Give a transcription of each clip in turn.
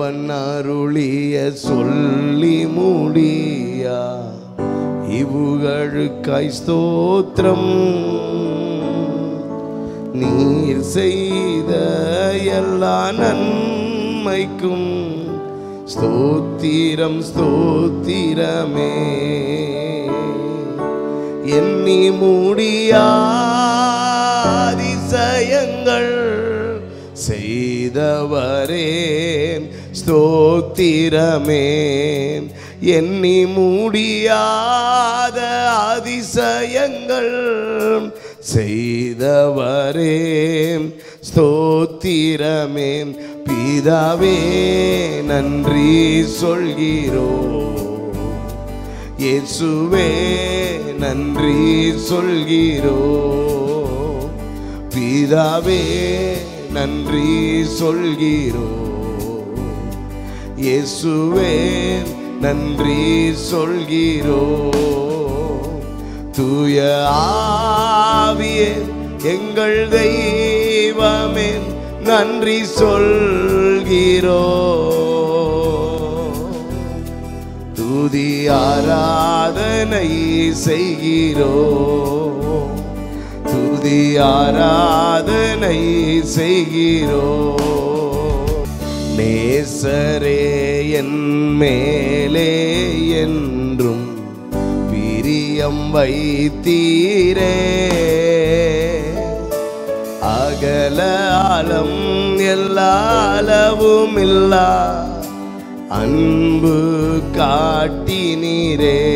தேவன் அருளிய சொல்லி முடியா இவுகளுக்காய் ஸ்தோத்திரம் நீர் செய்த எல்லா நன்மைக்கும் ஸ்தோத்திரம் ஸ்தோத்திரமே எண்ணி முடியா அதிசயங்கள் செய்தவரே ஸ்தோத்திரமே எண்ணி முடியாத அதிசயங்கள் செய்தவரே ஸ்தோத்திரமே பிதாவே நன்றி சொல்கிறோம் இயேசுவே நன்றி சொல்கிறோ பிதாவே நன்றி சொல்கிறோ இயேசுவே நன்றி சொல்கிறோ தூய ஆவியே எங்கள் தெய்வமே நன்றி சொல்கிறோ துதி ஆராதனை செய்கிறோ துதி ஆராதனை செய்கிறோ நேசரே என் மேலே என்றும் பிரியம் வைத்தீரே அகல ஆழம் எல்லா அளவும் இல்லா அன்பு காட்டினீரே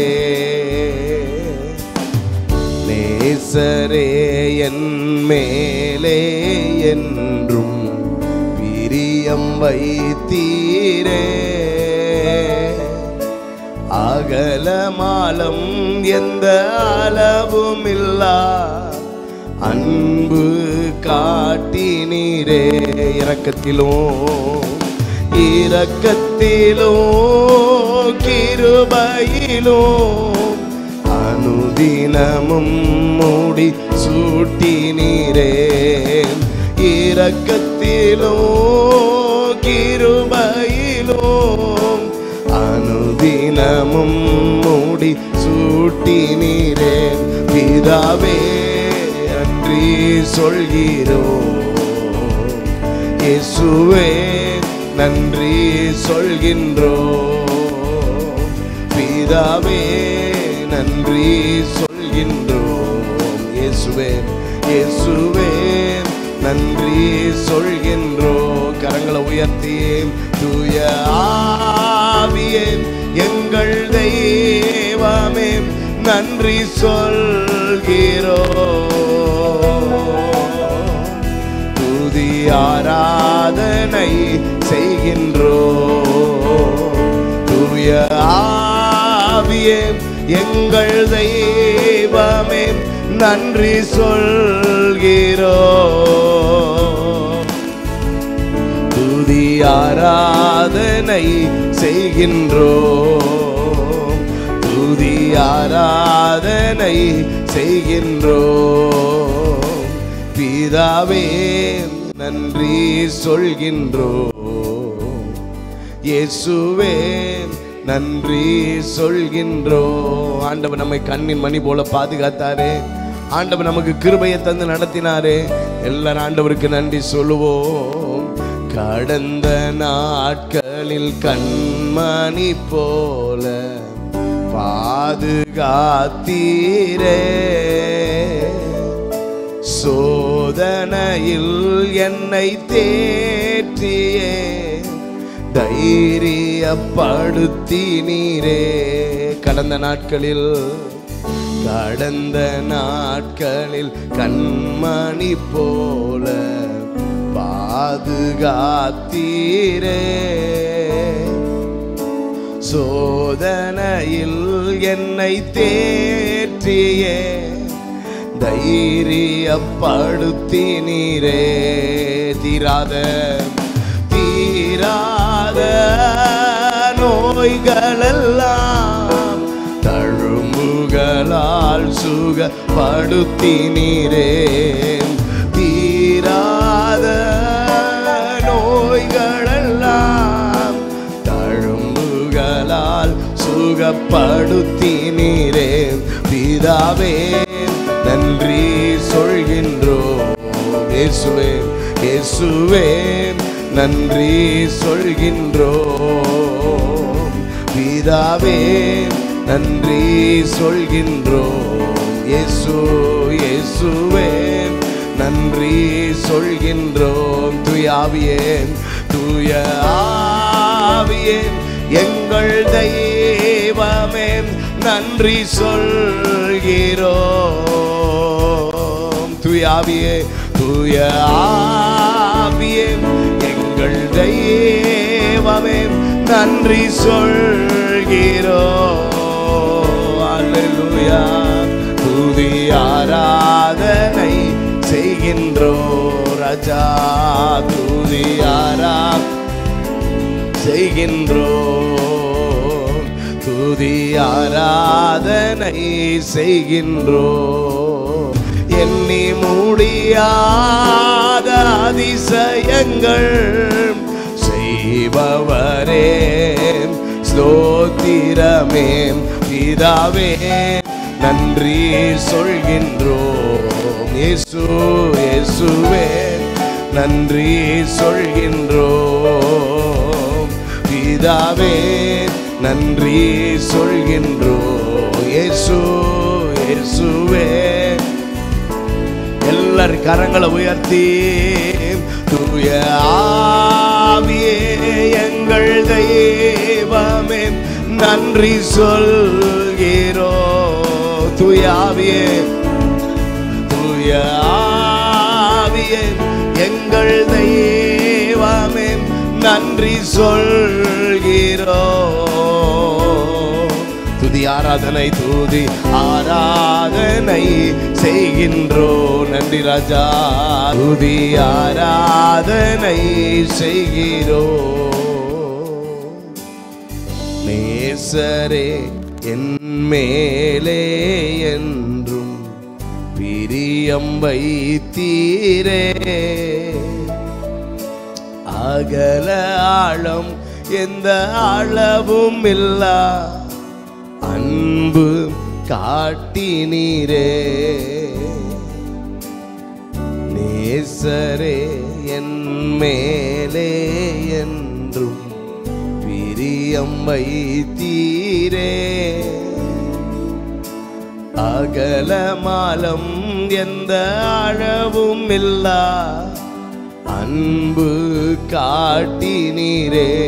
நேசரே என் மேலே என்றும் பிரியம் வைத்தீரே அகலமாலம் எந்த அளவும் இல்லா அன்பு காட்டினீரே இரக்கத்திலும் இரக்கத்திலோ கிருபையிலோ அனுதினமும் மூடி சூட்டினீரே இரக்கத்திலோ கிருபையிலோ அனுதினமும் மூடி சூட்டினீரே பிதாவே அன்றி சொல்கிறோம் இயேசுவே நன்றி சொல்கின்றோ பிதாவே நன்றி சொல்கின்றோம் இயேசுவே இயேசுவே நன்றி சொல்கின்றோ கரங்களை உயர்த்தி தூய ஆவியே எங்கள் தெய்வமே நன்றி சொல்கிறோம் துதி ஆராதனை செய்கின்றோ தூய ஆவியே எங்கள் தெய்வமே நன்றி சொல்கிறோ துதி ஆராதனை செய்கின்றோ துதி ஆராதனை செய்கின்றோ பிதாவே நன்றி சொல்கின்றோ இயேசுவே நன்றி சொல்கின்றோ ஆண்டவர் நம்மை கண்ணின் மணி போல பாதுகாத்தாரே ஆண்டவர் நமக்கு கிருபையை தந்து நடத்தினாரே எல்லாரும் ஆண்டவருக்கு நன்றி சொல்லுவோம் கடந்த நாட்களில் கண்மணி போல பாதுகாத்தீரே சோதனையில் என்னை தேற்றியே தைரியப்படுத்தினீரே கடந்த நாட்களில் கடந்த நாட்களில் கண்மணி போல பாதுகாத்தீரே சோதனையில் என்னை தேற்றியே தைரியப்படுத்தினீரே தீராத தீராத நோய்களெல்லாம் தழும்புகளால் சுகப்படுத்தினீரே தீராத நோய்களெல்லாம் பிதாவே நன்றி சொல்கின்றோம் இயேசுவே இயேசுவே நன்றி சொல்கின்றோம் பிதாவே நன்றி சொல்கின்றோம் இயேசு இயேசுவே நன்றி சொல்கின்றோம் துயாவியே தூய ஆவியே எங்கள் தெய்வமே நன்றி சொல்கிறோம் துயாவியே தூய ஆவியே எங்கள் தெய்வமே நன்றி சொல்கிறோம் அல்லேலூயா துதி ஆராதனை செய்கின்றோ ராஜா துதி ஆரா செய்கின்றோம் துதி ஆராதனை செய்கின்றோம் எண்ணி முடியாத அதிசயங்கள் செய்பவரே ஸ்தோத்திரமே பிதாவே நன்றி சொல்கின்றோம் இயேசு இயேசுவே நன்றி சொல்கின்றோம் பிதாவே நன்றி சொல்கின்றோம் இயேசு இயேசுவே எல்லாரும் கரங்களை உயர்த்தி தூய ஆவியே எங்கள் தெய்வமே நன்றி சொல்கிறோ தூய ஆவியே தூய ஆவியே எங்கள் தெய்வமே நன்றி சொல்கிறோ துதி ஆராதனை துதி ஆராதனை செய்கின்றோ நன்றி ராஜா துதி ஆராதனை செய்கிறோ நேசரே என் மேலே என்றும் பிரியம் வைத்தீரே அகல ஆழம் எந்த அளவும் இல்லா அன்பு காட்டினீரே நேசரே என் மேலே என்றும் பிரியம் வைத்தீரே அகலமாலம் எந்த அளவும் இல்லா அன்பு காட்டினீரே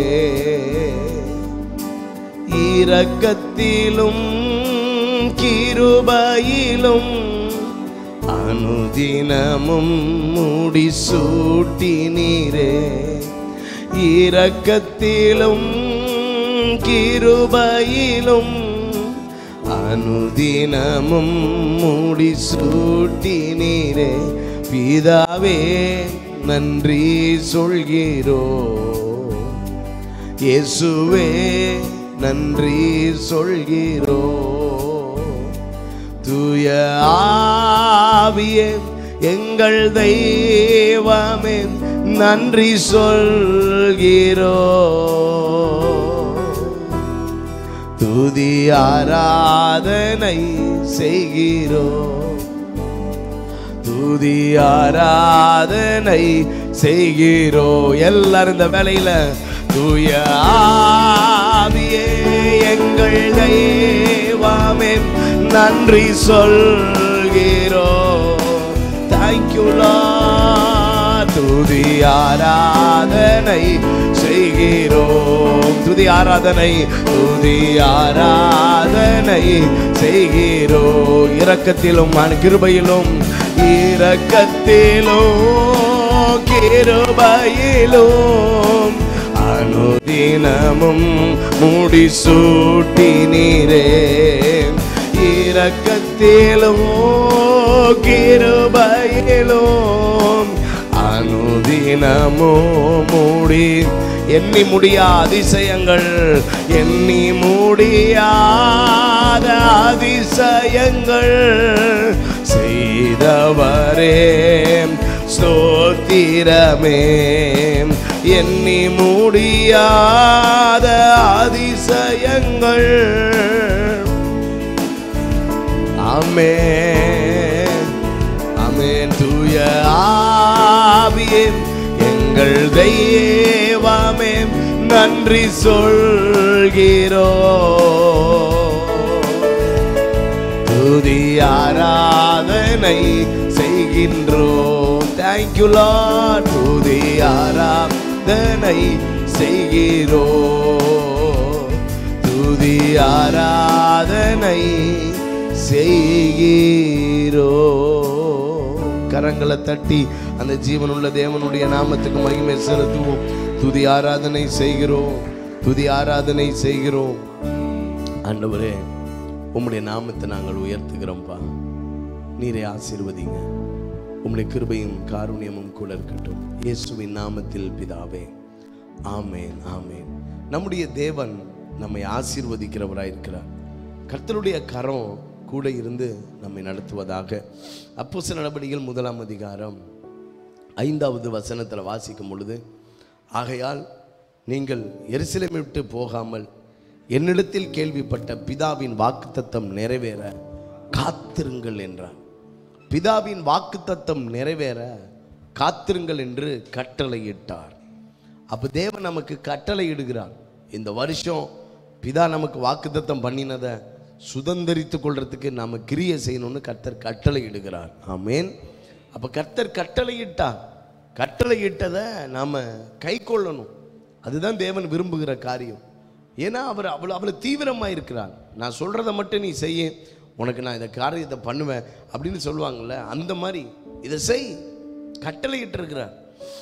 இரக்கத்திலும் கிருபையிலும் அனுதினமும் முடிசூட்டினீரே இரக்கத்திலும் கிருபையிலும் அனுதினமும் முடிசூட்டினீரே பிதாவே நன்றி சொல்கிறோ இயேசுவே நன்றி சொல்கிறோ தூய ஆவியே எங்கள் தெய்வமே நன்றி சொல்கிறோ துதி ஆராதனை செய்கிறோ துதி ஆராதனை செய்கிறோ எல்லாரும் இந்த வேலையில தூய ஆவியே எங்கள் தெய்வமே நன்றி சொல்கிறோ தேங்க்யூ துதி ஆராதனை செய்கிறோம் துதி ஆராதனை துதி ஆராதனை செய்கிறோ இரக்கத்திலும் மன கிருபையிலும் இரக்கத்திலும் கிருபையிலும் அனுதினமும் முடிசூட்டி நீரே இரக்கத்திலும் கிருபையிலும் அனுதினமோ மூடி எண்ணி முடியா அதிசயங்கள் எண்ணி முடியாத அதிசயங்கள் செய்தவரே ஸ்தோத்திரமே எண்ணி முடியாத அதிசயங்கள் ஆமென் ஆமென் தூய ஆவியே எங்கள் தெய்வமே நன்றி சொல்கிறோ துதி ஆராதனை செய்கின்றோம் தேங்க்யூ லார்ட் துதி ஆராதனை செய்கிறோ துதி ஆராதனை செய்கிறோ கரங்களை தட்டி அந்த ஜீவனுள்ள தேவனுடைய நாமத்துக்கு மகிமை செலுத்துவோம் துதி ஆராதனை செய்கிறோம் துதி ஆராதனை செய்கிறோம் ஆண்டவரே உம்முடைய நாமத்தை நாங்கள் உயர்த்துகிறோம்ப்பா நீரை ஆசீர்வதிங்க உம்முடைய கிருபையும் காருண்யமும் கூட இருக்கட்டும் இயேசுவின் நாமத்தில் பிதாவே ஆமேன் ஆமேன் நம்முடைய தேவன் நம்மை ஆசீர்வதிக்கிறவராய் இருக்கிறார் கர்த்தருடைய கரம் கூட இருந்து நம்மை நடத்துவதாக அப்போஸ்தல நடவடிக்கைகள் முதலாம் அதிகாரம் ஐந்தாவது வசனத்தில் வாசிக்கும் பொழுது ஆகையால் நீங்கள் எருசலேமை விட்டு போகாமல் என்னிடத்தில் கேள்விப்பட்ட பிதாவின் வாக்குத்தத்தம் நிறைவேற காத்திருங்கள் என்றார் பிதாவின் வாக்குத்தத்தம் நிறைவேற காத்திருங்கள் என்று கட்டளையிட்டார் அப்போ தேவன் நமக்கு கட்டளை இடுகிறார் இந்த வருஷம் பிதா நமக்கு வாக்குத்தத்தம் பண்ணினதை சுதந்திரித்து கொள்றதுக்கு நாம கிரியை செய்யணும்னு கர்த்தர் கட்டளை இடுகிறார் ஆமேன் அப்போ கர்த்தர் கட்டளையிட்டார் கட்டளையிட்டதை நாம கை கொள்ளணும் அதுதான் தேவன் விரும்புகிற காரியம் ஏன்னா அவர் அவ்வளோ அவ்வளோ தீவிரமாக இருக்கிறார் நான் சொல்கிறத மட்டும் நீ செய்ய உனக்கு நான் இந்த காரியத்தை பண்ணுவேன் அப்படின்னு சொல்லுவாங்கள்ல அந்த மாதிரி இதை செய் கட்டளையிட்டு இருக்கிறார்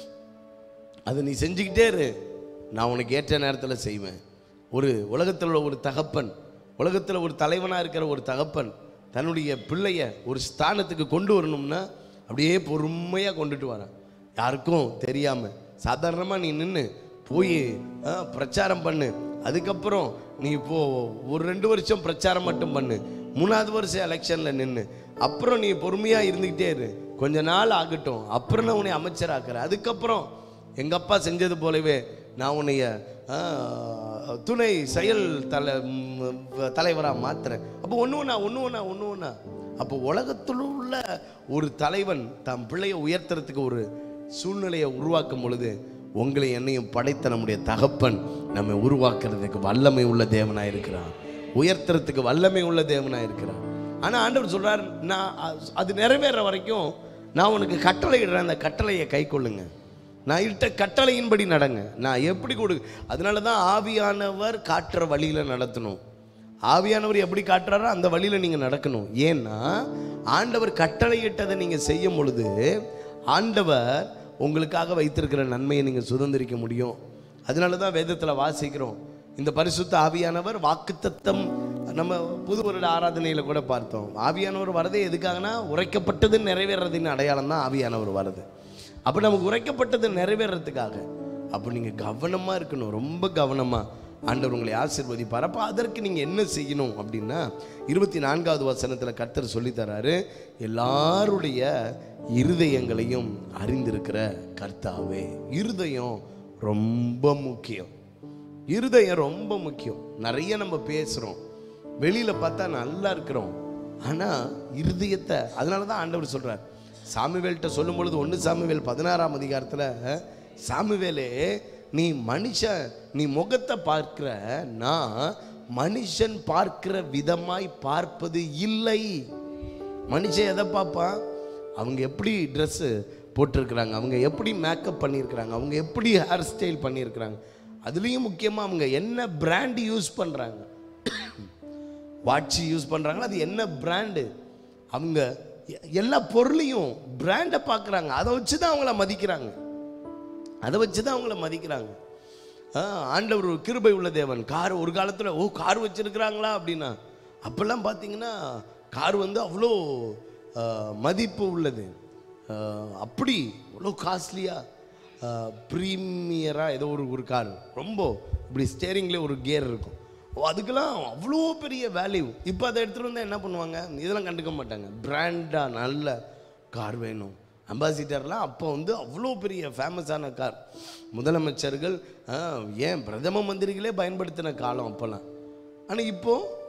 அதை நீ செஞ்சுக்கிட்டே இரு நான் உனக்கு ஏற்ற நேரத்தில் செய்வேன் ஒரு உலகத்தில் உள்ள ஒரு தகப்பன் உலகத்தில் ஒரு தலைவனாக இருக்கிற ஒரு தகப்பன் தன்னுடைய பிள்ளைய ஒரு ஸ்தானத்துக்கு கொண்டு வரணும்னா அப்படியே பொறுமையாக கொண்டுட்டு வரான் யாருக்கும் தெரியாமல் சாதாரணமாக நீ நின்று போய் ஆ, பிரச்சாரம் பண்ணு அதுக்கப்புறம் நீ இப்போ ஒரு ரெண்டு வருஷம் பிரச்சாரம் மட்டும் பண்ணு மூணாவது வருஷம் எலெக்ஷனில் நின்று அப்புறம் நீ பொறுமையாக இருந்துக்கிட்டே இரு கொஞ்ச நாள் ஆகட்டும் அப்புறம் நான் உன்னை அமைச்சராக்குறேன் அதுக்கப்புறம் எங்க அப்பா செஞ்சது போலவே நான் உன்னைய ஆ, துணை செயல் தலை தலைவராக மாத்துறேன் அப்போ ஒன்று ஒன்றா ஒன்று ஒன்றா ஒன்று ஒன்றா அப்போ உலகத்தில் உள்ள ஒரு தலைவன் தம் பிள்ளையை உயர்த்துறதுக்கு ஒரு சூழ்நிலையை உருவாக்கும் பொழுது உங்களை என்னையும் படைத்த நம்முடைய தகப்பன் நம்மை உருவாக்குறதுக்கு வல்லமை உள்ள தேவனாக இருக்கிறார் உயர்த்துறதுக்கு வல்லமை உள்ள தேவனாக இருக்கிறார் ஆனால் ஆண்டவர் சொல்றார் நான் அ- அது நிறைவேற வரைக்கும் நான் உனக்கு கட்டளை இடுறேன் அந்த கட்டளையை கை கொள்ளுங்க நான் இட்ட கட்டளையின்படி நடங்க நான் எப்படி கொடு அதனால தான் ஆவியானவர் காட்டுற வழியில் நடத்தணும் ஆவியானவர் எப்படி காட்டுறாரோ அந்த வழியில் நீங்கள் நடக்கணும் ஏன்னா ஆண்டவர் கட்டளையிட்டதை நீங்கள் செய்யும் பொழுது ஆண்டவர் உங்களுக்காக வைத்திருக்கிற நன்மையை நீங்கள் சுதந்திரிக்க முடியும் அதனால தான் வேதத்தில் வாசிக்கிறோம் இந்த பரிசுத்த ஆவியானவர் வாக்குத்தத்தம் நம்ம புது வருட ஆராதனையில் கூட பார்த்தோம் ஆவியானவர் வரதே எதுக்காகனா உரைக்கப்பட்டது நிறைவேறதின் அடையாளம் தான் ஆவியானவர் வருது அப்போ நமக்கு உரைக்கப்பட்டது நிறைவேறதுக்காக அப்போ நீங்கள் கவனமாக இருக்கணும் ரொம்ப கவனமாக ஆண்டவர் உங்களை ஆசீர்வதிப்பார் அப்போ அதற்கு நீங்கள் என்ன செய்யணும் அப்படின்னா இருபத்தி நான்காவது வசனத்தில் கர்த்தர் சொல்லித் தராரு எல்லாருடைய இருதயங்களையும் அறிந்திருக்கிற கர்த்தாவே இருதயம் ரொம்ப முக்கியம் இருதயம் ரொம்ப முக்கியம் நிறைய நம்ம பேசுகிறோம் வெளியில் பார்த்தா நல்லா இருக்கிறோம் ஆனால் இருதயத்தை அதனால தான் ஆண்டவர் சொல்கிறார் சாமுவேல்கிட்ட சொல்லும் பொழுது ஒன்று சாமுவேல் பதினாறாம் அதிகாரத்தில் சாமுவேலே நீ மனுஷன் நீ முகத்தை பார்க்கிற நான் மனுஷன் பார்க்கிற விதமாய் பார்ப்பது இல்லை மனுஷன் எதை பார்ப்பான் அவங்க எப்படி ட்ரெஸ்ஸு போட்டிருக்கிறாங்க அவங்க எப்படி மேக்கப் பண்ணியிருக்கிறாங்க அவங்க எப்படி ஹேர் ஸ்டைல் பண்ணியிருக்கிறாங்க அதுலேயும் முக்கியமாக அவங்க என்ன பிராண்ட் யூஸ் பண்ணுறாங்க வாட்ச் யூஸ் பண்ணுறாங்களா அது என்ன பிராண்டு அவங்க எ- எல்லா பொருளையும் பிராண்டை பார்க்குறாங்க அதை வச்சு தான் அவங்கள மதிக்கிறாங்க அதை வச்சு தான் அவங்கள மதிக்கிறாங்க ஆ, ஆண்டவர் ஒரு கிருபை உள்ள தேவன் கார் ஒரு காலத்தில் ஓ கார் வச்சிருக்கிறாங்களா அப்படின்னா அப்போல்லாம் பார்த்தீங்கன்னா கார் வந்து அவ்வளோ ஆ, மதிப்பு உள்ளது ஆ, அப்படி அவ்வளோ காஸ்ட்லியாக ப்ரீமியராக ஏதோ ஒரு ஒரு கார் ரொம்ப இப்படி ஸ்டேரிங்லேயே ஒரு கியர் இருக்கும் ஓ அதுக்கெல்லாம் அவ்வளோ பெரிய வேல்யூ இப்போ அதை எடுத்துகிட்டு வந்தால் என்ன பண்ணுவாங்க இதெல்லாம் கண்டுக்க மாட்டாங்க பிராண்டாக நல்ல கார் வேணும் அம்பாசிடர்லாம் அப்போ வந்து அவ்வளோ பெரிய ஃபேமஸான கார் முதலமைச்சர்கள் ஆ, ஏன் பிரதம மந்திரிகளே பயன்படுத்தின காலம் அப்போல்லாம் ஆனால் இப்போ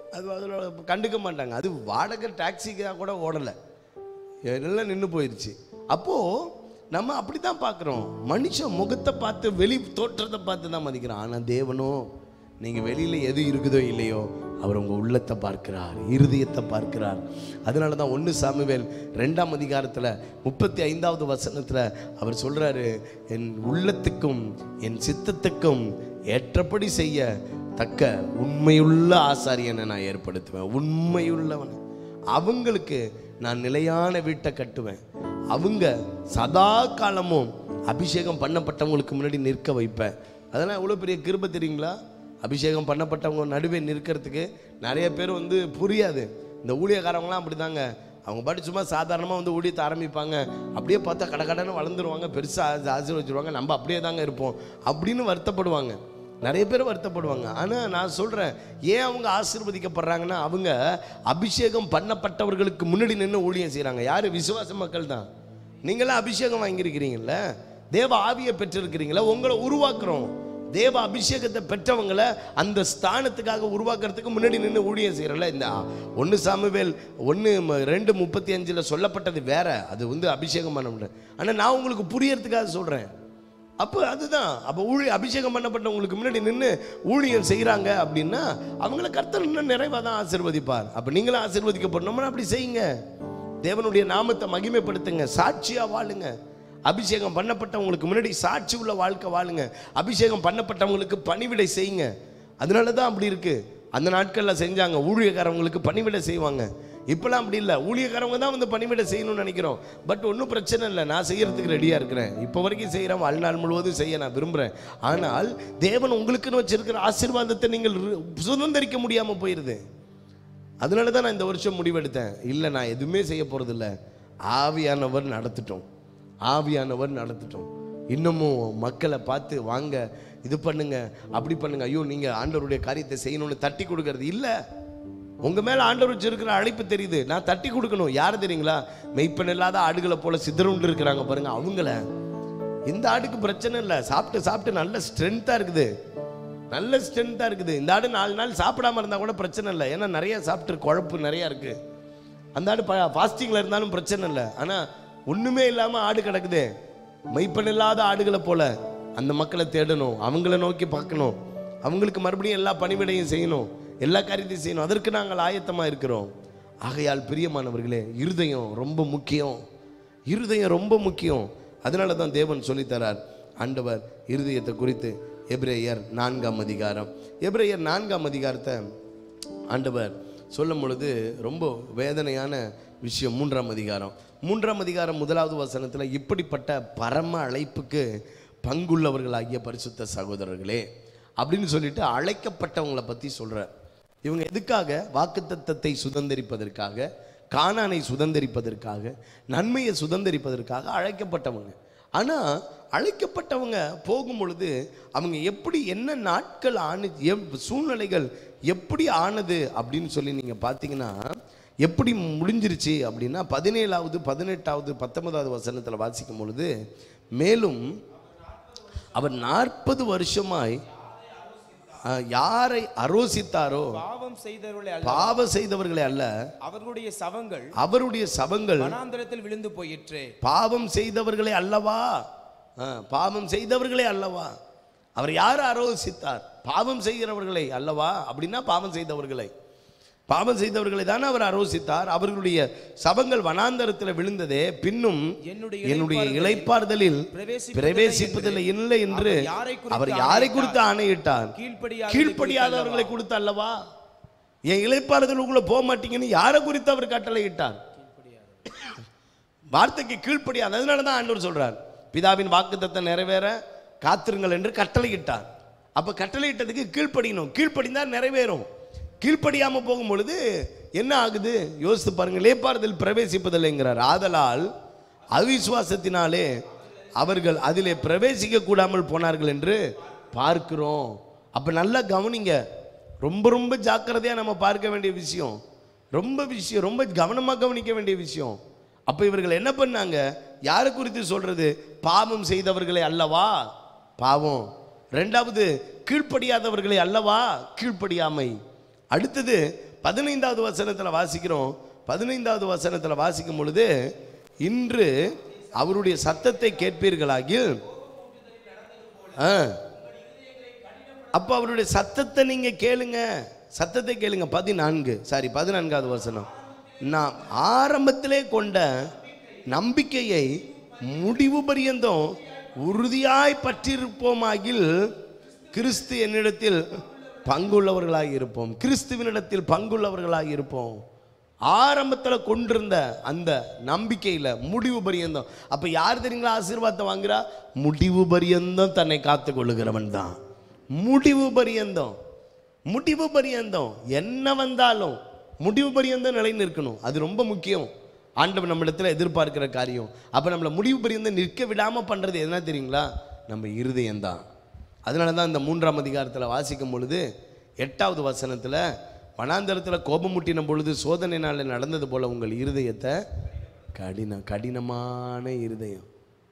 அது அதில் கண்டுக்க மாட்டாங்க அது வாடகை டாக்ஸிக்காக கூட ஓடலை எல்லாம் நின்று போயிடுச்சு அப்போது நம்ம அப்படி தான் பார்க்குறோம் மனுஷன் முகத்தை பார்த்து வெளி தோற்றத்தை பார்த்து தான் மதிக்கிறான் ஆனால் தேவனோ நீங்கள் வெளியில் எது இருக்குதோ இல்லையோ அவர் உங்கள் உள்ளத்தை பார்க்கிறார் இருதயத்தை பார்க்கிறார் அதனால தான் ஒன்று சாமுவேல் ரெண்டாம் அதிகாரத்தில் முப்பத்தி ஐந்தாவது வசனத்தில் அவர் சொல்கிறாரு என் உள்ளத்துக்கும் என் சித்தத்துக்கும் ஏற்றபடி செய்ய தக்க உண்மையுள்ள ஆசாரியனை நான் ஏற்படுத்துவேன் உண்மையுள்ளவன் அவங்களுக்கு நான் நிலையான வீட்டை கட்டுவேன் அவங்க சதா காலமும் அபிஷேகம் பண்ணப்பட்டவங்களுக்கு முன்னாடி நிற்க வைப்பேன் அதெல்லாம் எவ்வளோ பெரிய கிருபை தெரியுங்களா அபிஷேகம் பண்ணப்பட்டவங்க நடுவே நிற்கிறதுக்கு நிறைய பேர் வந்து புரியாது இந்த ஊழியக்காரவங்களாம் அப்படி தாங்க அவங்க பாட்டு சும்மா சாதாரணமாக வந்து ஊழியத்தை ஆரம்பிப்பாங்க அப்படியே பார்த்தா கடை கடன்னு வளர்ந்துருவாங்க பெருசாக ஆசீர்வச்சிருவாங்க நம்ம அப்படியே தாங்க இருப்போம் அப்படின்னு வருத்தப்படுவாங்க நிறைய பேர் வருத்தப்படுவாங்க ஆனால் நான் சொல்கிறேன் ஏன் அவங்க ஆசீர்வதிக்கப்படுறாங்கன்னா அவங்க அபிஷேகம் பண்ணப்பட்டவர்களுக்கு முன்னாடி நின்று ஊழியம் செய்கிறாங்க யார் விசுவாச மக்கள் தான் நீங்களாம் அபிஷேகம் வாங்கியிருக்கிறீங்கல்ல தேவ ஆவியை பெற்றிருக்கிறீங்களா உங்களை உருவாக்குறோம் தேவ அபிஷேகத்தை பெற்றவங்களை அந்த ஸ்தானத்துக்காக உருவாக்குறதுக்கு முன்னாடி நின்று ஊழியம் செய்கிறல இந்த ஒன்று சாமுவேல் ஒன்று ரெண்டு முப்பத்தி அஞ்சில் சொல்லப்பட்டது வேற அது வந்து அபிஷேகம் பண்ண முடியாது ஆனால் நான் உங்களுக்கு புரியறதுக்காக சொல்கிறேன் அப்போ அதுதான் அப்போ ஊழி அபிஷேகம் பண்ணப்பட்டவங்களுக்கு முன்னாடி நின்று ஊழியம் செய்கிறாங்க அப்படின்னா அவங்கள கர்த்தர் இன்னும் நிறைவாக தான் ஆசீர்வதிப்பார் அப்போ நீங்களும் ஆசீர்வதிக்கப்படணும்னா அப்படி செய்யுங்க தேவனுடைய நாமத்தை மகிமைப்படுத்துங்க சாட்சியாக வாழுங்க அபிஷேகம் பண்ணப்பட்டவங்களுக்கு முன்னாடி சாட்சி உள்ள வாழ்க்கை வாழுங்க அபிஷேகம் பண்ணப்பட்டவங்களுக்கு பணிவிடை செய்யுங்க அதனால தான் அப்படி இருக்கு அந்த நாட்களில் செஞ்சாங்க ஊழியக்காரவங்களுக்கு பணிவிடை செய்வாங்க இப்போலாம் அப்படி இல்லை ஊழியக்காரவங்க தான் வந்து பணிவிடை செய்யணும்னு நினைக்கிறோம் பட் ஒன்றும் பிரச்சனை இல்லை நான் செய்யறதுக்கு ரெடியாக இருக்கிறேன் இப்போ வரைக்கும் செய்கிறேன் வாழ்நாள் முழுவதும் செய்ய நான் விரும்புகிறேன் ஆனால் தேவன் உங்களுக்குன்னு வச்சிருக்கிற ஆசீர்வாதத்தை நீங்கள் ரு- சுதந்திரிக்க முடியாமல் போயிடுது அதனால தான் நான் இந்த வருஷம் முடிவெடுத்தேன் இல்லை நான் எதுவுமே செய்ய போகிறதில்ல ஆவியானவர் நடத்திட்டோம் ஆவியானவர் நடத்திட்டோம் இன்னமும் மக்களை பார்த்து வாங்க இது பண்ணுங்க அப்படி பண்ணுங்க ஐயோ நீங்கள் ஆண்டவருடைய காரியத்தை செய்யணும்னு தட்டி கொடுக்கறது இல்லை உங்கள் மேலே ஆண்டவர் வச்சிருக்கிற அழைப்பு தெரியுது நான் தட்டி கொடுக்கணும் யார் தெரியுங்களா மெய்ப்பன் இல்லாத ஆடுகளை போல சிதறுண்டு இருக்கிறாங்க பாருங்க அவங்கள இந்த ஆடுக்கு பிரச்சனை இல்லை சாப்பிட்டு சாப்பிட்டு நல்ல ஸ்ட்ரென்த்தாக இருக்குது நல்ல ஸ்ட்ரென்த்தாக இருக்குது இந்த ஆடு நாலு நாள் சாப்பிடாம இருந்தால் கூட பிரச்சனை இல்லை ஏன்னா நிறைய சாப்பிட்டு குழப்பு நிறையா இருக்குது அந்த ஆடு ஃபாஸ்டிங்கில் இருந்தாலும் பிரச்சனை இல்லை ஆனால் ஒன்றுமே இல்லாமல் ஆடு கிடக்குது மெய்ப்பன் இல்லாத ஆடுகளை போல அந்த மக்களை தேடணும் அவங்கள நோக்கி பார்க்கணும் அவங்களுக்கு மறுபடியும் எல்லா பணிவிடையும் செய்யணும் எல்லா காரியத்தையும் செய்யணும் அதற்கு நாங்கள் ஆயத்தமாக இருக்கிறோம் ஆகையால் பிரியமானவர்களே இருதயம் ரொம்ப முக்கியம் இருதயம் ரொம்ப முக்கியம் அதனால தான் தேவன் சொல்லித்தரார் ஆண்டவர் இருதயத்தை குறித்து எபிரேயர் நான்காம் அதிகாரம் எபிரேயர் நான்காம் அதிகாரத்தை ஆண்டவர் சொல்லும் பொழுது ரொம்ப வேதனையான விஷயம் மூன்றாம் அதிகாரம் மூன்றாம் அதிகாரம் முதலாவது வசனத்தில் இப்படிப்பட்ட பரம அழைப்புக்கு பங்குள்ளவர்களாகிய பரிசுத்த சகோதரர்களே அப்படின்னு சொல்லிட்டு அழைக்கப்பட்டவங்களை பற்றி சொல்கிறார் இவங்க எதுக்காக வாக்குத்தத்தத்தை சுதந்திரிப்பதற்காக கானானை சுதந்திரிப்பதற்காக நன்மையை சுதந்திரிப்பதற்காக அழைக்கப்பட்டவங்க ஆனால் அழைக்கப்பட்டவங்க போகும் பொழுது அவங்க எப்படி என்ன நாட்கள் ஆனு எப் சூழ்நிலைகள் எப்படி ஆனது அப்படின்னு சொல்லி நீங்கள் பார்த்தீங்கன்னா எப்படி முடிஞ்சிருச்சு அப்படின்னா பதினேழாவது பதினெட்டாவது பத்தொன்பதாவது வசனத்தில் வாசிக்கும் பொழுது மேலும் அவர் நாற்பது வருஷமாய் ஆ, யாரை அரோசித்தாரோ பாவம் செய்தவர்களே அல்ல பாவ செய்தவர்களே அல்ல அவர்களுடைய சவங்கள் அவருடைய சபங்கள் வனாந்தரத்தில் விழுந்து போயிற்று பாவம் செய்தவர்களே அல்லவா ஆ, பாவம் செய்தவர்களே அல்லவா அவர் யார் ஆரோசித்தார் பாவம் செய்கிறவர்களை அல்லவா அப்படின்னா பாவம் செய்தவர்களை பாவம் செய்தவர்களை தானே அவர் ஆரோசித்தார் அவர்களுடைய சபங்கள் வனாந்தரத்தில் விழுந்ததே பின்னும் என்னுடைய என்னுடைய இளைப்பாறுதலில் பிரவேசிப்பதில்லை பிரவேசிப்பதில்லை இல்லை என்று அவர் யாரை குறித்து அவர் யாரை குறித்து ஆணையிட்டார் கீழ்ப்படியாதவர்களை கீழ்ப்படியாதவர்களை கொடுத்து அல்லவா என் இளைப்பாறுதலுக்குள்ள போக மாட்டீங்கன்னு யாரை குறித்து அவர் கட்டளையிட்டார் வார்த்தைக்கு கீழ்ப்படியாது அதனால தான் ஆண்டவர் சொல்றார் பிதாவின் வாக்குத்தத்தை நிறைவேற காத்திருங்கள் என்று கட்டளையிட்டார் அப்ப கட்டளையிட்டதுக்கு கீழ்ப்படியணும் கீழ்ப்படிந்தா நிறைவேறும் கீழ்ப்படியாம போகும் பொழுது என்ன ஆகுது யோசித்து பாருங்க லேப்பாறுதல் பிரவேசிப்பதில்லைங்கிறார் ஆதலால் அவிசுவாசத்தினாலே அவர்கள் அதிலே பிரவேசிக்க கூடாமல் போனார்கள் என்று பார்க்கிறோம் அப்ப நல்லா கவனிங்க ரொம்ப ரொம்ப ஜாக்கிரதையா நம்ம பார்க்க வேண்டிய விஷயம் ரொம்ப விஷயம் ரொம்ப கவனமா கவனிக்க வேண்டிய விஷயம் அப்ப இவர்கள் என்ன பண்ணாங்க யாரை குறித்து சொல்றது பாவம் செய்தவர்களை அல்லவா பாவம் ரெண்டாவது கீழ்ப்படியாதவர்களை அல்லவா கீழ்ப்படியாமை அடுத்தது பதினைந்தாவது வசனத்தில் வாசிக்கிறோம் பதினைந்தாவது வசனத்தில் வாசிக்கும் பொழுது இன்று அவருடைய சத்தத்தை கேட்பீர்களாகில் ஆ அப்போ அவருடைய சத்தத்தை நீங்க கேளுங்க சத்தத்தை கேளுங்க பதினான்கு சாரி பதினான்காவது வசனம் நாம் ஆரம்பத்திலே கொண்ட நம்பிக்கையை முடிவு பரியந்தம் உறுதியாய் பற்றிருப்போமாகில் கிறிஸ்து என்னிடத்தில் பங்குள்ளவர்களாக இருப்போம் கிறிஸ்துவனிடத்தில் பங்குள்ளவர்களாக இருப்போம் ஆரம்பத்தில் கொண்டிருந்த அந்த நம்பிக்கையில் முடிவு பரியந்தம் அப்போ யார் தெரியுங்களா ஆசீர்வாதத்தை வாங்குறா முடிவு பரியந்தம் தன்னை காத்து கொள்ளுகிறவன் தான் முடிவு பரியந்தம் முடிவு பரியந்தம் என்ன வந்தாலும் முடிவு பரியந்தம் நிலை நிற்கணும் அது ரொம்ப முக்கியம் ஆண்டவர் நம்மிடத்தில் எதிர்பார்க்கிற காரியம் அப்போ நம்மளை முடிவு பரியந்தம் நிற்க விடாமல் பண்ணுறது என்ன தெரியுங்களா நம்ம இருதயம்தான் அதனால தான் இந்த மூன்றாம் அதிகாரத்தில் வாசிக்கும் பொழுது எட்டாவது வசனத்தில் வனாந்தரத்தில் கோபமுட்டின பொழுது சோதனை நாளில் நடந்தது போல உங்கள் இருதயத்தை கடின கடினமான இருதயம்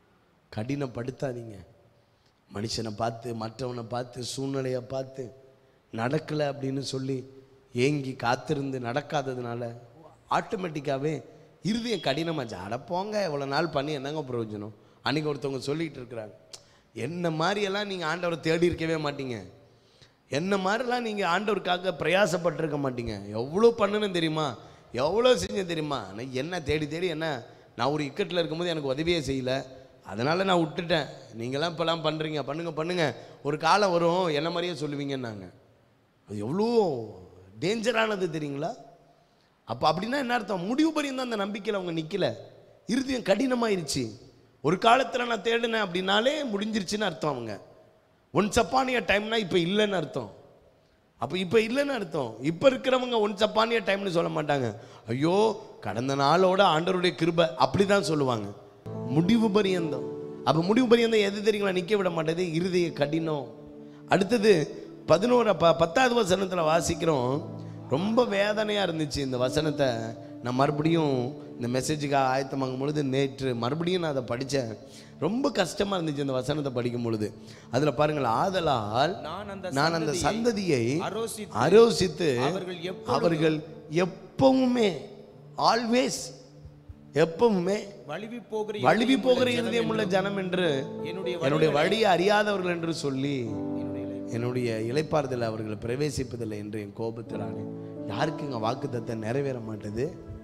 கடினப்படுத்தாதீங்க மனுஷனை பார்த்து மற்றவனை பார்த்து சூழ்நிலையை பார்த்து நடக்கலை அப்படின்னு சொல்லி ஏங்கி காத்திருந்து நடக்காததுனால ஆட்டோமேட்டிக்காகவே இருதயம் கடினமாச்சு அட போங்க இவ்வளோ நாள் பண்ணி என்னங்க பிரயோஜனம் அன்றைக்கி ஒருத்தவங்க சொல்லிகிட்டு இருக்கிறாங்க என்ன மாதிரியெல்லாம் நீங்கள் ஆண்டவரை தேடி இருக்கவே மாட்டீங்க என்ன மாதிரிலாம் நீங்கள் ஆண்டவருக்காக பிரயாசப்பட்டிருக்க மாட்டீங்க எவ்வளோ பண்ணணும் தெரியுமா எவ்வளோ செஞ்சேன் தெரியுமா நான் என்ன தேடி தேடி என்ன நான் ஒரு இக்கட்டில் இருக்கும்போது எனக்கு உதவியே செய்யலை அதனால் நான் விட்டுட்டேன் நீங்களாம் இப்போலாம் பண்ணுறீங்க பண்ணுங்க பண்ணுங்க ஒரு காலம் வரும் என்ன மாதிரியே சொல்லுவீங்கன்னாங்க அது எவ்வளோ டேஞ்சரானது தெரியுங்களா அப்போ அப்படின்னா என்ன அர்த்தம் முடிவு பரியும் அந்த நம்பிக்கையில் அவங்க நிற்கல இருதயம் கடினமாயிருச்சு ஒரு காலத்தில் நான் தேடினேன் அப்படின்னாலே முடிஞ்சிருச்சுன்னு அர்த்தம் அவங்க ஒன்ஸ் அப்பானிய டைம்னா இப்போ இல்லைன்னு அர்த்தம் அப்போ இப்போ இல்லைன்னு அர்த்தம் இப்போ இருக்கிறவங்க ஒன்ஸ் அப்பானிய டைம்னு சொல்ல மாட்டாங்க ஐயோ கடந்த நாளோட ஆண்டவருடைய கிருபை அப்படி தான் சொல்லுவாங்க முடிவு பரியந்தம் அப்போ முடிவு பரியந்தம் எது தெரியுங்களா நிற்க விட மாட்டேது இருதய கடினம் அடுத்தது பதினோரு ப பத்தாவது வசனத்தில் வாசிக்கிறோம் ரொம்ப வேதனையாக இருந்துச்சு இந்த வசனத்தை நான் மறுபடியும் இந்த மெசேஜுக்காக ஆயத்தமாகும் பொழுது நேற்று மறுபடியும் நான் அதை படித்தேன் ரொம்ப கஷ்டமாக இருந்துச்சு இந்த வசனத்தை படிக்கும் பொழுது அதில் பாருங்கள் ஆதலால் நான் அந்த நான் அந்த சந்ததியை அரோசித்து அரோசித்து அவர்கள் எப்பொழுதும் அவர்கள் எப்பவுமே ஆல்வேஸ் எப்பவுமே வழுவி போகிற வழுவி இருதயம் போகிற உள்ள இருதயம் உள்ள ஜனம் என்று என்னுடைய என்னுடைய வழியை அறியாதவர்கள் என்று சொல்லி என்னுடைய இலை- என்னுடைய இலைப்பாறுதல் அவர்கள் பிரவேசிப்பதில்லை என்று என் கோபத்திலானே யாருக்குங்க வாக்குத்தத்தை நிறைவேற மாட்டேது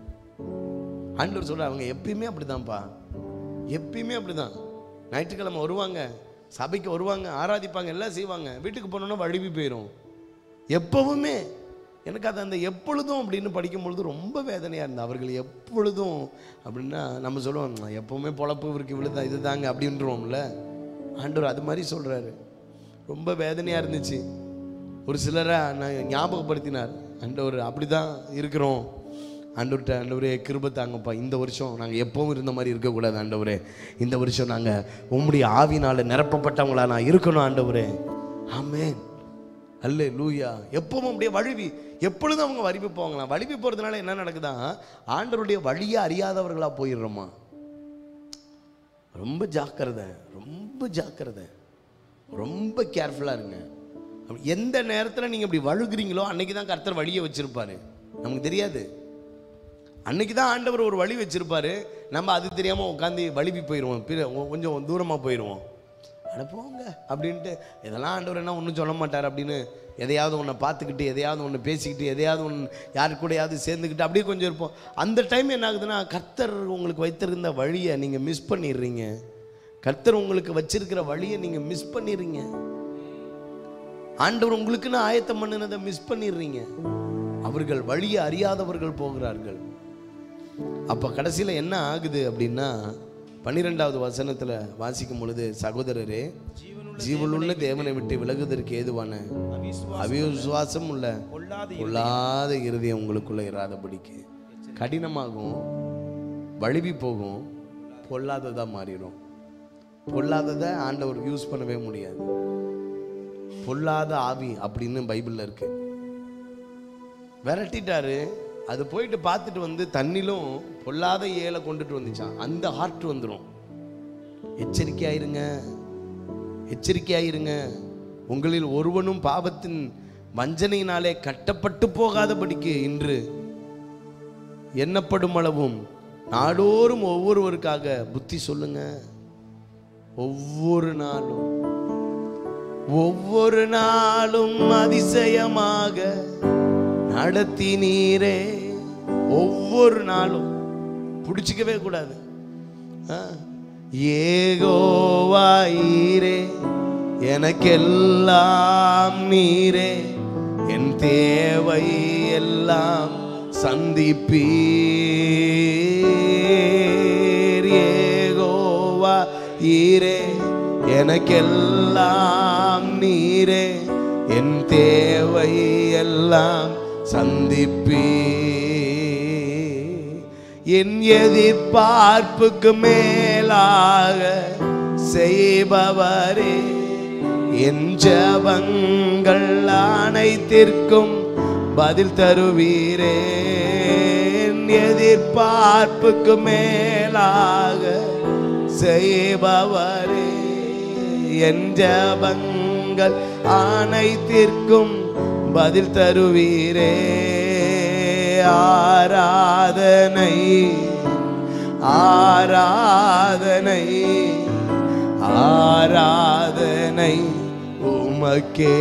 ஆண்டவர் சொல்ற அவங்க எப்பயுமே அப்படிதான்ப்பா எப்பயுமே அப்படிதான் ஞாயிற்றுக்கிழமை வருவாங்க சபைக்கு வருவாங்க ஆராதிப்பாங்க எல்லாம் செய்வாங்க வீட்டுக்கு போனோன்னா வழுவி போயிடும் எப்பவுமே எனக்கு அது அந்த எப்பொழுதும் அப்படின்னு படிக்கும் பொழுது ரொம்ப வேதனையாக இருந்தது அவர்கள் எப்பொழுதும் அப்படின்னா நம்ம சொல்லுவோம் எப்பவுமே பொழப்பு இவருக்கு விழுதா இதுதாங்க அப்படின்றோம்ல ஆண்டவர் அது மாதிரி சொல்கிறாரு ரொம்ப வேதனையாக இருந்துச்சு ஒரு சிலரை நான் ஞாபகப்படுத்தினார் ஆண்டவர் அப்படி தான் இருக்கிறோம் ஆண்டவர்கிட்ட ஆண்டவரே கிருபை தாங்கப்பா இந்த வருஷம் நாங்கள் எப்பவும் இருந்த மாதிரி இருக்கக்கூடாது ஆண்டவரே இந்த வருஷம் நாங்கள் உம்முடைய ஆவினால் நிரப்பப்பட்டவங்களா நான் இருக்கணும் ஆண்டவரே ஆமென் அல்லே லூயா எப்பவும் அப்படியே வழுவி எப்பொழுதும் அவங்க வழுவி போவாங்களாம் வழுவி போகிறதுனால என்ன நடக்குதா ஆண்டவருடைய வழியை அறியாதவர்களாக போயிடுறோமா ரொம்ப ஜாக்கிரதை ரொம்ப ஜாக்கிரதை ரொம்ப கேர்ஃபுல்லாக இருங்க அப்படி எந்த நேரத்தில் நீங்கள் இப்படி வழுகுறீங்களோ அன்னைக்கு தான் கர்த்தர் வழியை வச்சிருப்பாரு நமக்கு தெரியாது அன்னைக்கு தான் ஆண்டவர் ஒரு வழி வச்சிருப்பாரு நம்ம அது தெரியாமல் உட்காந்து வழுவி போயிடுவோம் பிற கொஞ்சம் தூரமாக போயிடுவோம் அட போங்க அப்படின்ட்டு இதெல்லாம் ஆண்டவர் என்ன ஒன்றும் சொல்ல மாட்டார் அப்படின்னு எதையாவது ஒன்றை பார்த்துக்கிட்டு எதையாவது ஒன்று பேசிக்கிட்டு எதையாவது ஒன்று யாரு கூடயாவது சேர்ந்துக்கிட்டு அப்படியே கொஞ்சம் இருப்போம் அந்த டைம் என்ன ஆகுதுன்னா கர்த்தர் உங்களுக்கு வைத்திருந்த வழியை நீங்கள் மிஸ் பண்ணிடுறீங்க கர்த்தர் உங்களுக்கு வச்சிருக்கிற வழியை நீங்கள் மிஸ் பண்ணிடுறீங்க ஆண்டவர் உங்களுக்குன்னு ஆயத்தம் பண்ணினதை மிஸ் பண்ணிடுறீங்க அவர்கள் வழியை அறியாதவர்கள் போகிறார்கள் அப்போ கடைசியில் என்ன ஆகுது அப்படின்னா பன்னிரெண்டாவது வசனத்தில் வாசிக்கும் பொழுது சகோதரரே ஜீவனுள்ள தேவனை விட்டு விலகுவதற்கு ஏதுவான அவிசுவா- அவிசுவாசம் உள்ள பொல்லாத பொல்லாத இருதயம் உங்களுக்குள்ள இராதபடிக்கு கடினமாகும் வழுவி போகும் பொல்லாததாக மாறிடும் பொல்லாததை ஆண்டவர் யூஸ் பண்ணவே முடியாது பொல்லாத ஆவி அப்படின்னு பைபிளில் இருக்கு விரட்டிட்டாரு அது போயிட்டு பார்த்துட்டு வந்து தண்ணிலும் பொல்லாத ஏலை கொண்டுட்டு வந்துச்சான் அந்த ஹார்ட் வந்துடும் எச்சரிக்கையாயிருங்க எச்சரிக்கையாயிருங்க உங்களில் ஒருவனும் பாவத்தின் வஞ்சனையினாலே கட்டப்பட்டு போகாதபடிக்கு இன்று எண்ணப்படும் அளவும் நாடோறும் ஒவ்வொருவருக்காக புத்தி சொல்லுங்க ஒவ்வொரு நாளும் ஒவ்வொரு நாளும் அதிசயமாக நடத்தினீரே ஒவ்வொரு நாளும் பிடிச்சிக்கவே கூடாது ஆ. ஏகோவாயிரே எனக்கெல்லாம் நீரே என் தேவை எல்லாம் சந்திப்பீர் ஏகோவா ஈரே எனக்கெல்லாம் நீரே என் தேவை எல்லாம் சந்திப்பீ என் எதிர்பார்ப்புக்கு மேலாக செய்பவரே என் ஜபங்கள் அனைத்திற்கும் பதில் தருவீரே என் எதிர்பார்ப்புக்கு மேலாக செய்பவரே என் ஜபங்கள் அனைத்திற்கும் பதில் தருவீரே ஆராதனை ஆராதனை ஆராதனை உமக்கே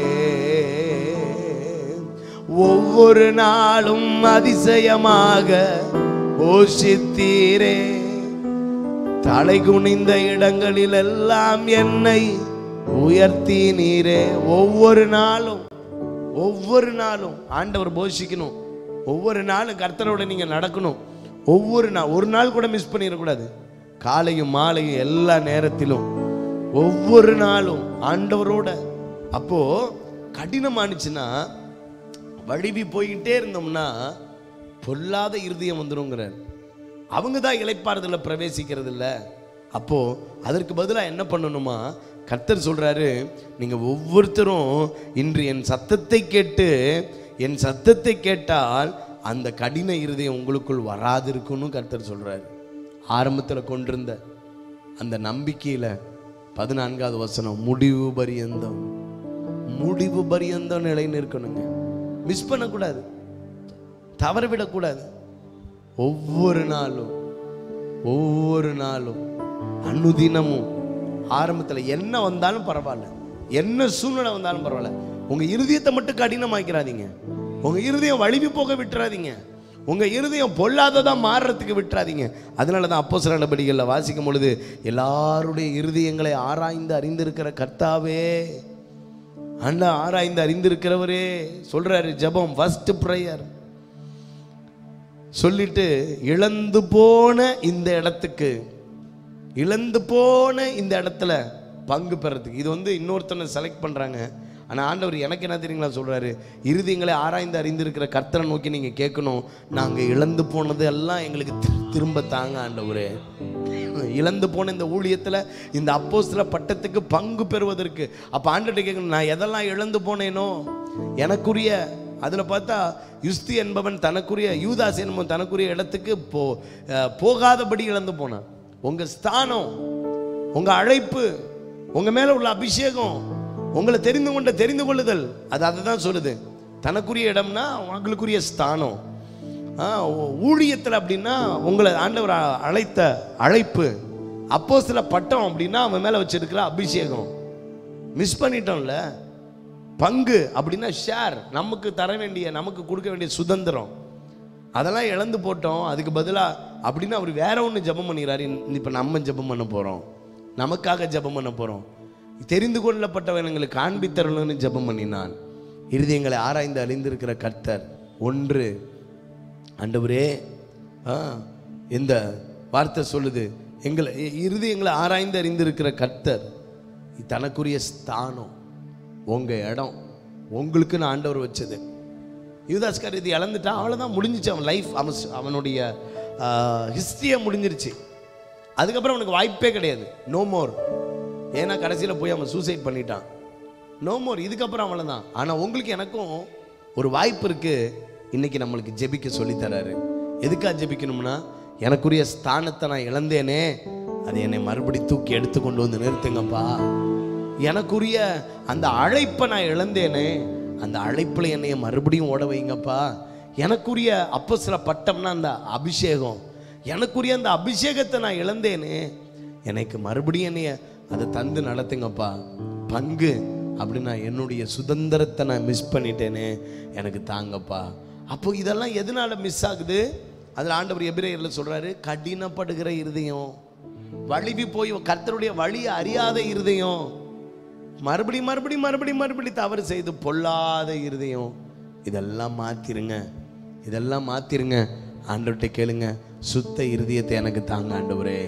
ஒவ்வொரு நாளும் அதிசயமாக போஷித்தீரே தலை குனிந்த இடங்களில் எல்லாம் என்னை உயர்த்தி நீரே ஒவ்வொரு நாளும் ஒவ்வொரு நாளும் ஆண்டவர் போஷிக்கணும் ஒவ்வொரு நாளும் கர்த்தரோட நீங்க நடக்கணும் ஒவ்வொரு நாள் ஒரு நாள் கூட மிஸ் பண்ணிடக்கூடாது காலையும் மாலையும் எல்லா நேரத்திலும் ஒவ்வொரு நாளும் ஆண்டவரோட அப்போ கடினமானுச்சுன்னா வழுவி போய்கிட்டே இருந்தோம்னா பொல்லாத இருதயம் வந்துருங்கிறார் அவங்க தான் இளைப்பாறுதல பிரவேசிக்கிறது இல்ல அப்போ அதற்கு பதிலாக என்ன பண்ணணுமா கர்த்தர் சொல்றாரு நீங்க ஒவ்வொருத்தரும் இன்று என் சத்தத்தை கேட்டு என் சத்தத்தை கேட்டால் அந்த கடின இருதயம் உங்களுக்குள் வராதிருக்குன்னு கர்த்தர் சொல்றாரு ஆரம்பத்தில் கொண்டிருந்த அந்த நம்பிக்கையில பதினான்காவது வசனம் முடிவு பரியந்தம் முடிவு பரியந்தம் நிலை நிற்கணுங்க மிஸ் பண்ணக்கூடாது தவற விடக்கூடாது ஒவ்வொரு நாளும் ஒவ்வொரு நாளும் அனுதினமும் ஆரம்பத்தில் என்ன வந்தாலும் பரவாயில்ல என்ன சூழ்நிலை வந்தாலும் பரவாயில்ல உங்க இருதயத்தை மட்டும் கடினமாக்கிறாதீங்க உங்க இருதயம் வலிவி போக விட்டுறாதீங்க உங்க இருதயம் பொல்லாததா மாறுறதுக்கு விட்டுறாதீங்க அதனால தான் அப்போ சில நடவடிக்கைகளில் வாசிக்கும் பொழுது எல்லாருடைய இருதயங்களை ஆராய்ந்து அறிந்திருக்கிற கர்த்தாவே அண்ணா ஆராய்ந்து அறிந்திருக்கிறவரே சொல்றாரு ஜெபம் ஃபர்ஸ்ட் ப்ரேயர் சொல்லிட்டு இழந்து போன இந்த இடத்துக்கு இழந்து போன இந்த இடத்துல பங்கு பெறதுக்கு இது வந்து இன்னொருத்தனை செலக்ட் பண்றாங்க ஆனா ஆண்டவர் எனக்கு என்ன தெரியுங்களா சொல்றாரு இருதயங்களை ஆராய்ந்து அறிந்திருக்கிற கர்த்தரை நோக்கி நீங்க கேட்கணும் நாங்க இழந்து போனது எல்லாம் எங்களுக்கு தி- திரும்ப தாங்க ஆண்டவரே இழந்து போன இந்த ஊழியத்துல இந்த அப்போஸ்தல பட்டத்துக்கு பங்கு பெறுவதற்கு அப்ப ஆண்டவர்கிட்ட கேட்கணும் நான் எதெல்லாம் இழந்து போனேனோ எனக்குரிய அதுல பார்த்தா யுஸ்தி என்பவன் தனக்குரிய யூதாஸ் என்பவன் தனக்குரிய இடத்துக்கு போ அஹ், போகாதபடி இழந்து போனான் உங்க ஸ்தானம் உங்க அழைப்பு உங்க மேல உள்ள அபிஷேகம் உங்களை தெரிந்து கொண்ட தெரிந்து கொள்ளுதல் அது அதை தான் சொல்லுது தனக்குரிய இடம்னா உங்களுக்குரிய ஸ்தானம் ஆ, ஊ- ஊழியத்துல அப்படின்னா உங்களை ஆண்டவர் அ- அழைத்த அழைப்பு அப்போ சில பட்டம் அப்படின்னா அவன் மேல வச்சிருக்கிற அபிஷேகம் மிஸ் பண்ணிட்டோம்ல பங்கு அப்படின்னா ஷேர் நமக்கு தர வேண்டிய நமக்கு கொடுக்க வேண்டிய சுதந்திரம் அதெல்லாம் இழந்து போட்டோம் அதுக்கு பதிலாக அப்படின்னு அவர் வேற ஒன்று ஜெபம் பண்ணிடுறாரு இப்போ நம்ம ஜெபம் பண்ண போகிறோம் நமக்காக ஜெபம் பண்ண போகிறோம் தெரிந்து கொள்ளப்பட்டவர்களுக்கு காண்பித்தரணும்னு ஜெபம் பண்ணினான் இருதயங்களை ஆராய்ந்து அழிந்திருக்கிற கர்த்தர் ஒன்று ஆண்டவரே ஆ இந்த வார்த்தை சொல்லுது எங்களை இ- இருதயங்களை ஆராய்ந்து அறிந்திருக்கிற கர்த்தர் தனக்குரிய ஸ்தானம் உங்க இடம் உங்களுக்குன்னு ஆண்டவர் வச்சது யுவதாஸ்கர் இது இழந்துட்டான் அவ்வளோதான் முடிஞ்சிச்சு அவன் லைஃப் அவன் ஸ்- அவனுடைய ஹிஸ்ட்ரியை முடிஞ்சிருச்சு அதுக்கப்புறம் அவனுக்கு வாய்ப்பே கிடையாது நோ மோர் ஏன்னா கடைசியில் போய் அவன் சூசைட் பண்ணிட்டான் நோ மோர் இதுக்கப்புறம் அவ்வளோதான் ஆனால் உங்களுக்கு எனக்கும் ஒரு வாய்ப்பு இருக்கு இன்னைக்கு நம்மளுக்கு ஜெபிக்க சொல்லித் தராரு எதுக்காக ஜெபிக்கணும்னா எனக்குரிய ஸ்தானத்தை நான் இழந்தேனே அது என்னை மறுபடி தூக்கி எடுத்து கொண்டு வந்து நிறுத்துங்கப்பா எனக்குரிய அந்த அழைப்பை நான் இழந்தேனே அந்த அழைப்பில் என்னைய மறுபடியும் ஓட வைங்கப்பா எனக்குரிய அப்போ சில பட்டம்னா அந்த அபிஷேகம் எனக்குரிய அந்த அபிஷேகத்தை நான் இழந்தேனே எனக்கு மறுபடியும் என்னைய அதை தந்து நடத்துங்கப்பா பங்கு அப்படின்னா என்னுடைய சுதந்திரத்தை நான் மிஸ் பண்ணிட்டேனே எனக்கு தாங்கப்பா அப்போ இதெல்லாம் எதனால மிஸ் ஆகுது அதில் ஆண்டவர் எபிரேயர்ல சொல்றாரு கடினப்படுகிற இருதயம் வலிவி போய் கர்த்தருடைய வழியை அறியாத இருதயம் மறுபடியும் மறுபடியும் மறுபடியும் மறுபடியும் தவறு செய்து பொல்லாத இருதயம் இதெல்லாம் மாத்திருங்க இதெல்லாம் மாத்திருங்க ஆண்டவர்கிட்ட கேளுங்க சுத்த இருதயத்தை எனக்கு தாங்க ஆண்டவரே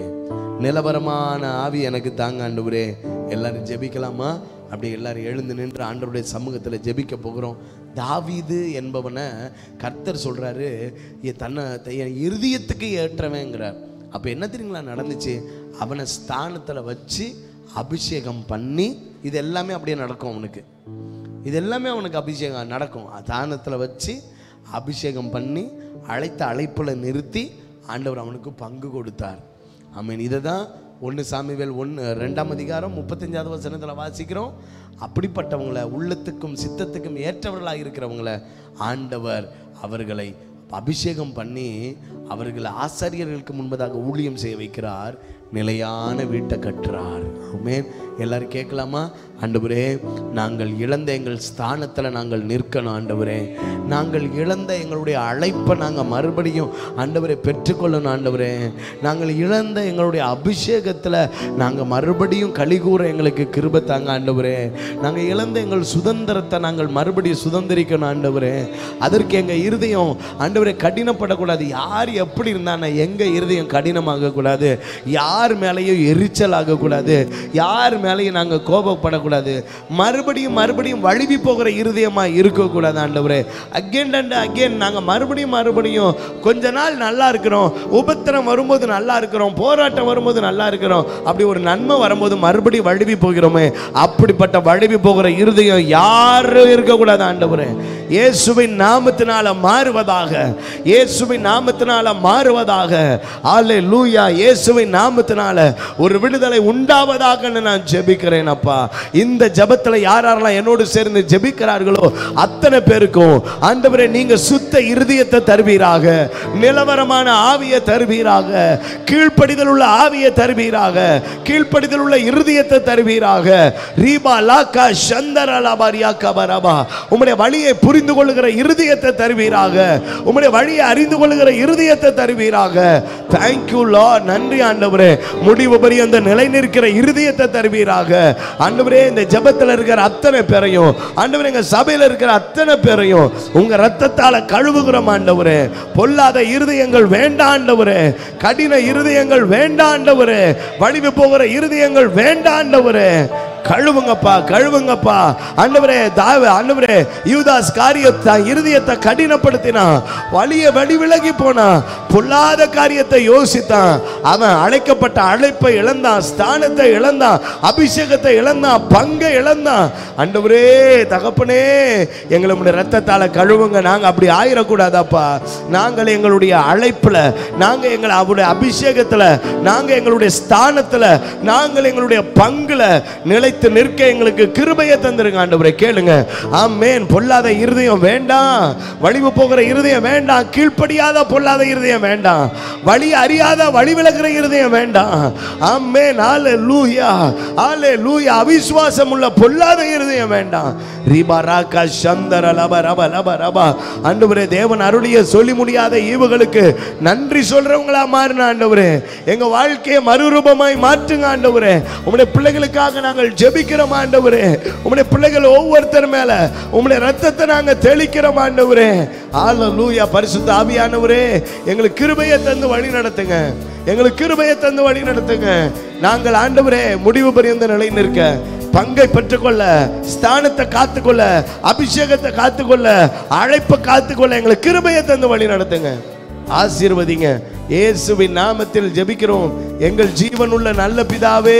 நிலவரமான ஆவி எனக்கு தாங்க ஆண்டவரே எல்லாரும் ஜெபிக்கலாமா அப்படி எல்லாரும் எழுந்து நின்று ஆண்டவருடைய சமூகத்தில் ஜெபிக்க போகிறோம் தாவீது என்பவனை கர்த்தர் சொல்றாரு என் தன்னை என் இருதயத்துக்கு ஏற்றவங்கிறார் அப்போ என்ன தெரியுங்களா நடந்துச்சு அவனை ஸ்தானத்தில் வச்சு அபிஷேகம் பண்ணி இது எல்லாமே அப்படியே நடக்கும் அவனுக்கு இது எல்லாமே அவனுக்கு அபிஷேகம் நடக்கும் தானத்தில் வச்சு அபிஷேகம் பண்ணி அழைத்த அழைப்பில் நிறுத்தி ஆண்டவர் அவனுக்கு பங்கு கொடுத்தார் ஆமீன் இதை தான் ஒன்று சாமிவேல் ஒன்று ரெண்டாம் அதிகாரம் முப்பத்தஞ்சாவது வசனத்தில் வாசிக்கிறோம் அப்படிப்பட்டவங்கள உள்ளத்துக்கும் சித்தத்துக்கும் ஏற்றவர்களாக இருக்கிறவங்கள ஆண்டவர் அவர்களை அபிஷேகம் பண்ணி அவர்களை ஆசாரியர்களுக்கு முன்பதாக ஊழியம் செய்ய வைக்கிறார் நிலையான வீட்டை கட்டுறார் ஆமென் எல்லாரும் கேட்கலாமா ஆண்டவரே நாங்கள் இழந்த எங்கள் ஸ்தானத்தில் நாங்கள் நிற்கணும் ஆண்டவரே நாங்கள் இழந்த எங்களுடைய அழைப்பை நாங்கள் மறுபடியும் ஆண்டவரை பெற்றுக்கொள்ளணும் ஆண்டவரே நாங்கள் இழந்த எங்களுடைய அபிஷேகத்தில் நாங்கள் மறுபடியும் கலிகூற எங்களுக்கு கிருபை தாங்க ஆண்டவரே நாங்கள் இழந்த எங்கள் சுதந்திரத்தை நாங்கள் மறுபடியும் சுதந்திரிக்கணும் ஆண்டவரே அதற்கு எங்கள் இருதயம் ஆண்டவரே கடினப்படக்கூடாது யார் எப்படி இருந்தானே எங்கள் இருதயம் கடினமாகக்கூடாது யார் மேலேயும் எரிச்சல் ஆகக்கூடாது யார் மேலேயும் நாங்கள் கோபப்படக்கூடாது மறுபடியும் மறுபடியும் வழுவி போகிற இருதயமாக இருக்கக்கூடாது ஆண்டவரே அகேன் அண்ட் அகேன் நாங்கள் மறுபடியும் மறுபடியும் கொஞ்ச நாள் நல்லா இருக்கிறோம் உபத்திரம் வரும்போது நல்லா இருக்கிறோம் போராட்டம் வரும்போது நல்லா இருக்கிறோம் அப்படி ஒரு நன்மை வரும்போது மறுபடியும் வழுவி போகிறோமே அப்படிப்பட்ட வழுவி போகிற இருதயம் யாரும் இருக்கக்கூடாது ஆண்டவரே இயேசுவின் நாமத்தினால மாறுவதாக இயேசுவின் நாமத்தினால மாறுவதாக ஆலே லூயா இயேசுவின் நாமத்தினால ஒரு விடுதலை உண்டாவதாக நான் ஜெபிக்கிறேன் அப்பா இந்த ஜெபத்துல யார் யாரெல்லாம் என்னோடு சேர்ந்து ஜெபிக்கிறார்களோ அத்தனை பேருக்கும் ஆண்டவரே நீங்க சுத்த இருதயத்தை தருவீராக நிலவரமான ஆவியை தருவீராக கீழ்ப்படிதல் உள்ள ஆவியை தருவீராக கீழ்ப்படிதல் உள்ள இருதயத்தை தருவீராக ரீபா லாக்கா சந்தர லாபாரியா கபரபா உம்முடைய வழியை புரிந்து கொள்ளுகிற இருதயத்தை தருவீராக உம்முடைய வழியை அறிந்து கொள்ளுகிற இருதயத்தை தருவீராக தேங்க்யூ லா நன்றி ஆண்டவரே முடிவு பரியந்த நிலை நிற்கிற இருதயத்தை தருவீராக ஆண்டவரே இந்த ஜெபத்தில் இருக்கிற அத்தனை பேரையும் ஆண்டவரே எங்க சபையில் இருக்கிற அத்தனை பேரையும் உங்க ரத்தத்தால கழுவுகிறோம் ஆண்டவரே பொல்லாத இருதயங்கள் வேண்டாம் ஆண்டவரே கடின இருதயங்கள் வேண்டாம் ஆண்டவரே வலிவு போகிற இருதயங்கள் வேண்டாம் ஆண்டவரே கழுவுங்கப்பா கழுவுங்கப்பா ஆண்டவரே தாவ ஆண்டவரே யூதாஸ் காரியத்தை இருதயத்தை கடினப்படுத்தினா வலிய வழி விலகி போனா பொல்லாத காரியத்தை யோசித்தான் அவன் அழைக்கப்பட்ட அழைப்பை இழந்தான் ஸ்தானத்தை இழந்தான் அபிஷேகத்தை இழந்தான் பங்கை இழந்தான் ஆண்டவரே தகப்பனே எங்களை உடைய ரத்தத்தால கழுவுங்க நாங்க அப்படி ஆயிடக்கூடாதாப்பா நாங்கள் எங்களுடைய அழைப்புல நாங்க எங்களை அவருடைய அபிஷேகத்துல நாங்க எங்களுடைய ஸ்தானத்துல நாங்கள் எங்களுடைய பங்குல நிலைத்து நிற்க எங்களுக்கு கிருபையை தந்திருங்க ஆண்டவரே கேளுங்க ஆமேன் பொல்லாத இருதயம் வேண்டாம் வழிவு போகிற இருதயம் வேண்டாம் கீழ்ப்படியாத பொல்லாத இருதயம் வேண்டாம் வழி அறியாத வழி விலகுற இருதயம் வேண்டாம் ஆமேன் ஆலே லூயா ஆலே லூயா அவிசுவாசம் உள்ள பொல்லாத இருதயம் வேண்டாம் ரீபா ராக்கா சந்தர லப ரப லப ரபா ஆண்டவரே தேவன் அருளிய சொல்லி முடியாத ஈவுகளுக்கு நன்றி சொல்றவங்களா மாறின ஆண்டவரே எங்க வாழ்க்கையை மறுரூபமாய் மாற்றுங்க ஆண்டவரே உங்களுடைய பிள்ளைகளுக்காக நாங்கள் ஜெபிக்கிறோம் ஆண்டவரே உங்களுடைய பிள்ளைகள் ஒவ்வொருத்தர் மேல உங்களுடைய ரத்தத்தை நாங்க தெளிக்கிறோம் ஆண்டவரே ஹalleluya பரிசுத்த ஆவியானவரே எங்களுக்கு கிருபையை தந்து வழி நடத்துங்க எங்களுக்கு கிருபையை தந்து வழி நடத்துங்க நாங்கள் ஆண்டவரே முடிவு பரியந்த நிலை நிற்க பங்கை பெற்றுக்கொள்ள ஸ்தானத்தை காத்துக்கொள்ள அபிஷேகத்தை காத்துக்கொள்ள அழைப்பை காத்துக்கொள்ள எங்களுக்கு கிருபையை தந்து வழி நடத்துங்க ஆசீர்வதிங்க இயேசுவின் நாமத்தில் ஜெபிக்கிறோம் எங்கள் ஜீவனுள்ள நல்ல பிதாவே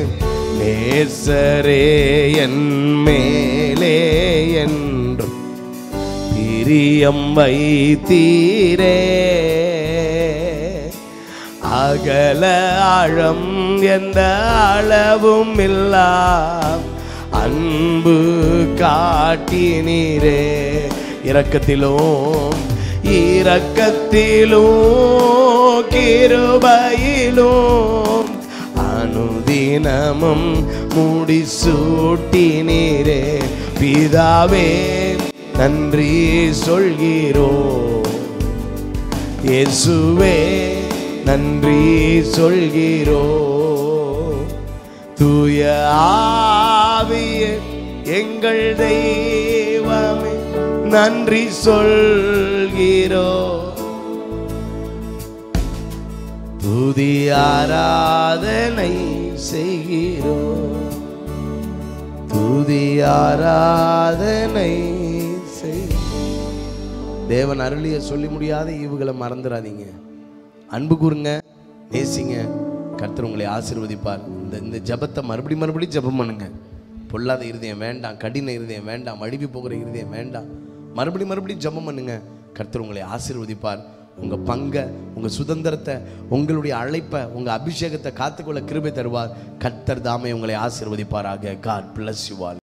நேசரே என் மேலே என்றும் பிரியம் வைத்தீரே அகல ஆழம் எந்த அளவும் இல்லா அன்பு காட்டினீரே இரக்கத்திலும் இரக்கத்திலும் கிருபையிலும் அனுதினமும் முடிசூட்டினீரே பிதாவே நன்றி சொல்கிறோம் இயேசுவே நன்றி சொல்கிறோ தூய ஆவியே எங்கள் தெய்வமே நன்றி சொல்கிறோ துதி ஆராதனை செய்கிறோ துதி ஆராதனை செய் தேவன் அருளிய சொல்லி முடியாத ஈவுகளை மறந்துடாதீங்க அன்பு கூறுங்க நேசிங்க கர்த்தர் உங்களை ஆசீர்வதிப்பார் இந்த இந்த ஜெபத்தை மறுபடி மறுபடி ஜெபம் பண்ணுங்க பொல்லாத இருதயம் வேண்டாம் கடின இருதயம் வேண்டாம் அழுகி போகிற இருதயம் வேண்டாம் மறுபடி மறுபடி ஜெபம் பண்ணுங்க கர்த்தர் உங்களை ஆசீர்வதிப்பார் உங்க பங்கை உங்க சுதந்திரத்தை உங்களுடைய அழைப்பை உங்க அபிஷேகத்தை காத்துக்கொள்ள கிருபை தருவார் கர்த்தர் தாமே உங்களை ஆசீர்வதிப்பாராக காட் பிளஸ் யூ ஆல்